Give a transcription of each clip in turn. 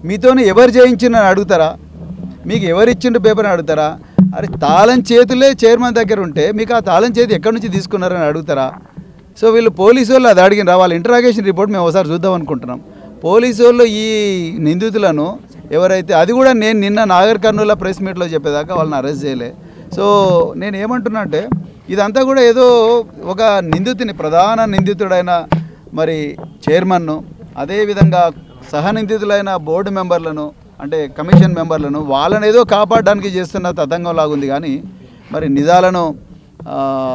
మీతోని ఎవరు చేయించిన అడుగుతారా మీకు ఎవరు ఇచ్చిండు పేపర్ అని అడుగుతారా అరే తాళం చేతులే చైర్మన్ దగ్గర ఉంటే మీకు ఆ తాళం చేతి ఎక్కడి నుంచి తీసుకున్నారని అడుగుతారా సో వీళ్ళు పోలీసు వాళ్ళు అది అడిగిన వాళ్ళ ఇంటరాగేషన్ రిపోర్ట్ మేము ఒకసారి చూద్దాం అనుకుంటున్నాం పోలీసు వాళ్ళు ఈ నిందితులను ఎవరైతే అది కూడా నేను నిన్న నాగర్ కర్నూలు ప్రెస్ మీట్లో చెప్పేదాకా వాళ్ళని అరెస్ట్ చేయలే సో నేను ఏమంటున్నా అంటే ఇదంతా కూడా ఏదో ఒక నిందితుని ప్రధాన నిందితుడైన మరి చైర్మన్ను అదేవిధంగా సహనిందితులైన బోర్డు మెంబర్లను అంటే కమిషన్ మెంబర్లను వాళ్ళని ఏదో కాపాడడానికి చేస్తున్న తతంగం లాగుంది కానీ మరి నిజాలను ఆ,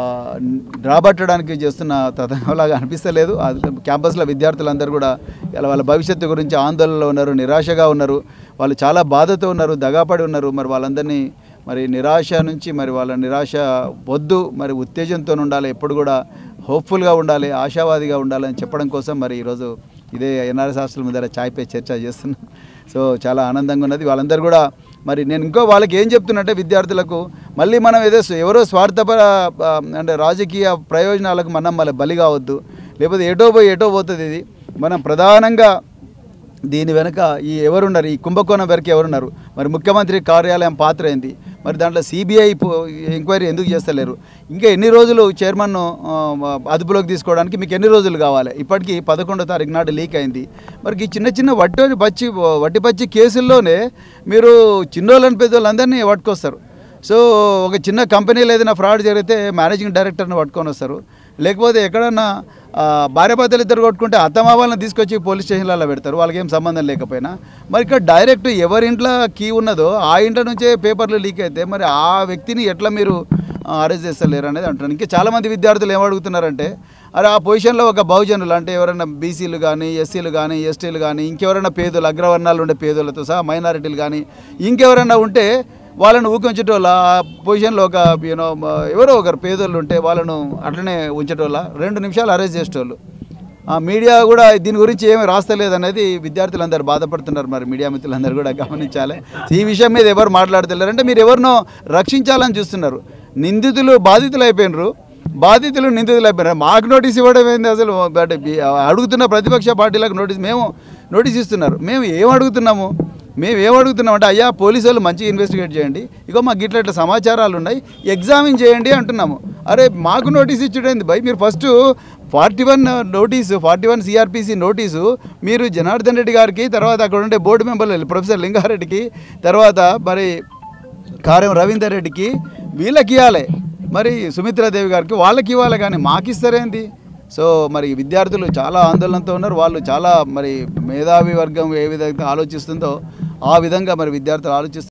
రాబట్టడానికి చేస్తున్న తతంగంలాగా అనిపిస్తలేదు అది క్యాంపస్లో విద్యార్థులందరూ కూడా ఇలా వాళ్ళ భవిష్యత్తు గురించి ఆందోళనలో ఉన్నారు నిరాశగా ఉన్నారు వాళ్ళు చాలా బాధతో ఉన్నారు దగాపడి ఉన్నారు మరి వాళ్ళందరినీ మరి నిరాశ నుంచి మరి వాళ్ళ నిరాశ వద్దు మరి ఉత్తేజంతో ఉండాలి ఎప్పుడు కూడా హోప్ఫుల్గా ఉండాలి ఆశావాదిగా ఉండాలని చెప్పడం కోసం మరి ఈరోజు ఇదే ఎన్ఆర్ఎస్ హాస్టల్ ముందర ఛాయ్ పే చర్చ చేస్తున్నాం సో చాలా ఆనందంగా ఉన్నది వాళ్ళందరూ కూడా మరి నేను ఇంకో వాళ్ళకి ఏం చెప్తున్నట్టే విద్యార్థులకు మళ్ళీ మనం ఏదో స్వ- ఎవరో స్వార్థపర ఆ, అంటే రాజకీయ ప్రయోజనాలకు మనం మళ్ళీ బలి కావద్దు లేకపోతే ఎటో పోయి ఎటో పోతుంది ఇది మనం ప్రధానంగా దీని వెనుక ఈ ఎవరున్నారు ఈ కుంభకోణం వరకు ఎవరున్నారు మరి ముఖ్యమంత్రి కార్యాలయం పాత్ర ఏంది మరి దాంట్లో సిబిఐ ఎంక్వైరీ ఎందుకు చేస్తలేరు ఇంకా ఎన్ని రోజులు చైర్మన్ అదుపులోకి తీసుకోవడానికి మీకు ఎన్ని రోజులు కావాలి ఇప్పటికీ పదకొండో తారీఖు నాడు లీక్ అయింది మరి ఈ చిన్న చిన్న వట్టి పచ్చి వట్టి పచ్చి కేసుల్లోనే మీరు చిన్నోళ్ళని పెద్దోళ్ళందరినీ పట్టుకొస్తారు సో ఒక చిన్న కంపెనీలో ఏదైనా ఫ్రాడ్ జరిగితే మేనేజింగ్ డైరెక్టర్ని పట్టుకొని వస్తారు లేకపోతే ఎక్కడన్నా ఆ, భార్యాభర్తలు ఇద్దరు కొట్టుకుంటే అత్తమావాళ్ళని తీసుకొచ్చి పోలీస్ స్టేషన్లలో పెడతారు వాళ్ళకి ఏం సంబంధం లేకపోయినా మరి ఇక్కడ డైరెక్ట్ ఎవరి ఇంట్లో కీ ఉన్నదో ఆ ఇంట్లో నుంచే పేపర్లు లీక్ అయితే మరి ఆ వ్యక్తిని ఎట్లా మీరు అరెస్ట్ చేస్తలేరు అనేది అంటున్నాను ఇంకా చాలామంది విద్యార్థులు ఏమడుగుతున్నారంటే అరే ఆ పొజిషన్లో ఒక బహుజనులు అంటే ఎవరైనా బీసీలు కానీ ఎస్సీలు కానీ ఎస్టీలు కానీ ఇంకెవరైనా పేదలు అగ్రవర్ణాలు ఉండే పేదలతో సహా మైనారిటీలు కానీ ఇంకెవరైనా ఉంటే వాళ్ళని ఊకించేటోళ్ళ ఆ పొజిషన్లో ఒక యూనో ఎవరో ఒకరు పేదోళ్ళు ఉంటే వాళ్ళను అట్లనే ఉంచేటోళ్ళ రెండు నిమిషాలు అరెస్ట్ చేసేటోళ్ళు ఆ మీడియా కూడా దీని గురించి ఏమి రాస్తలేదు అనేది విద్యార్థులందరూ బాధపడుతున్నారు మరి మీడియా మిత్రులందరూ కూడా గమనించాలి ఈ విషయం మీద ఎవరు మాట్లాడతలేరు అంటే మీరు ఎవరినో రక్షించాలని చూస్తున్నారు నిందితులు బాధితులు అయిపోయినారు బాధితులు నిందితులు అయిపోయినారు మాకు నోటీస్ ఇవ్వడం ఏంది అసలు బట్ అడుగుతున్న ప్రతిపక్ష పార్టీలకు నోటీస్ మేము నోటీస్ ఇస్తున్నారు మేము ఏం అడుగుతున్నాము మేము ఏం అడుగుతున్నాం అంటే అయ్యా పోలీసు వాళ్ళు మంచిగా ఇన్వెస్టిగేట్ చేయండి ఇగో మాకు ఇట్లా ఇట్లా సమాచారాలు ఉన్నాయి ఎగ్జామిన్ చేయండి అంటున్నాము అరే మాకు నోటీస్ ఇచ్చుడేంది భయ్ మీరు first forty one notice forty one CrPC notice మీరు జనార్దన్ రెడ్డి గారికి తర్వాత అక్కడ ఉండే బోర్డు మెంబర్లు ప్రొఫెసర్ లింగారెడ్డికి తర్వాత మరి కార్యం రవీందర్ రెడ్డికి వీళ్ళకి ఇవ్వాలి మరి సుమిత్రాదేవి గారికి వాళ్ళకి ఇవ్వాలి కానీ మాకు ఇస్తారేంది సో మరి విద్యార్థులు చాలా ఆందోళనతో ఉన్నారు వాళ్ళు చాలా మరి మేధావి వర్గం ఏ విధంగా ఆలోచిస్తుందో ఆ విధంగా మరి విద్యార్థులు ఆలోచిస్తున్నారు